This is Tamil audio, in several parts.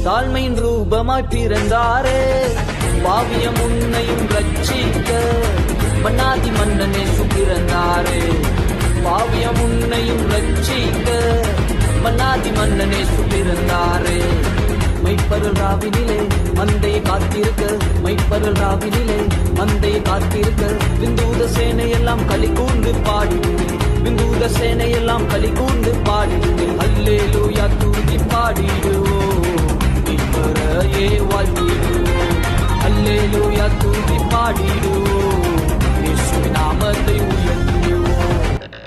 தாழ்மையின் ரூபமாய் பிறந்தாரே பாவியம் உன்னையும் ரட்சிக்க மன்னாதி மன்னனே சுபிறந்தாரே பாவியம் உன்னையும் ரட்சிக்க மன்னாதி மன்னனே சுபிறந்தாரே மைப்பருள் ராவினிலே மந்தையை காத்திருக்க மைப்பருள் ராவினிலே மந்தையை காத்திருக்க விந்தூத சேனையெல்லாம் களி கூர்ந்து பாடிடுவே விந்தூத சேனையெல்லாம் களி கூர்ந்து பாடிடுவே அல்லேலூயா தூதி பாடிடுவோம் இப்பறையே வாழ்த்திடுவோம் அல்லேலூயா தூதி பாடிடுவோம் இயேசுவின் நாமத்தை உயர்த்திடுவோம்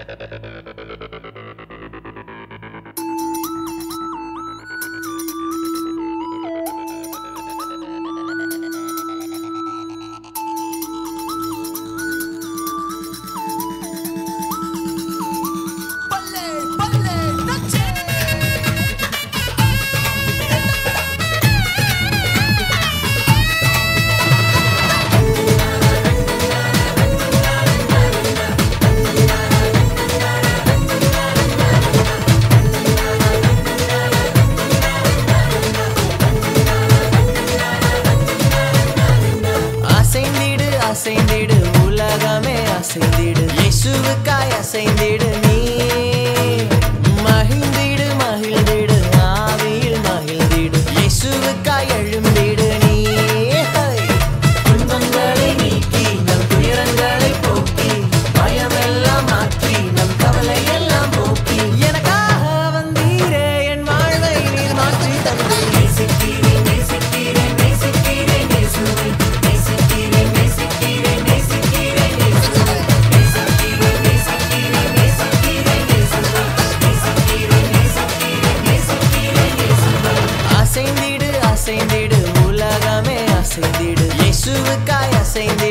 அசைந்திடு அசைந்திடு உலகமே அசைந்திடு இயேசுவுக்காய் அசைந்திடு நீ மகிழ்ந்திடு மகிழ்ந்திடு ஆவியில் மகிழ்ந்திடு இயேசுவுக்காய் எழும்பிடு நீ ஹை! துன்பங்களை நீக்கி நம் துயரங்களை போக்கி பயமெல்லாம் மாற்றி நம் கவலை எல்லாம் போக்கி எனக்காக வந்தீரே என் வாழ்வை நீர் மாற்றி தந்து நேசிக்கிறேன் நேசிக்கிறேன் நேசிக்கிறேன் இயேசுவை நேசிக்கிறேன் நேசிக்கிறேன் நேசிக்கிறேன் இயேசுவை நேசிக்கிறேன் நேசிக்கிறேன் நேசிக்கிறேன் இயேசுவை நேசிக்கிறேன் நேசிக்கிறேன் நேசிக்கிறேன் இயேசுவை அசைந்திடு அசைந்திடு உலகமே அசைந்திடு இயேசுவுக்காய் அசைந்திடு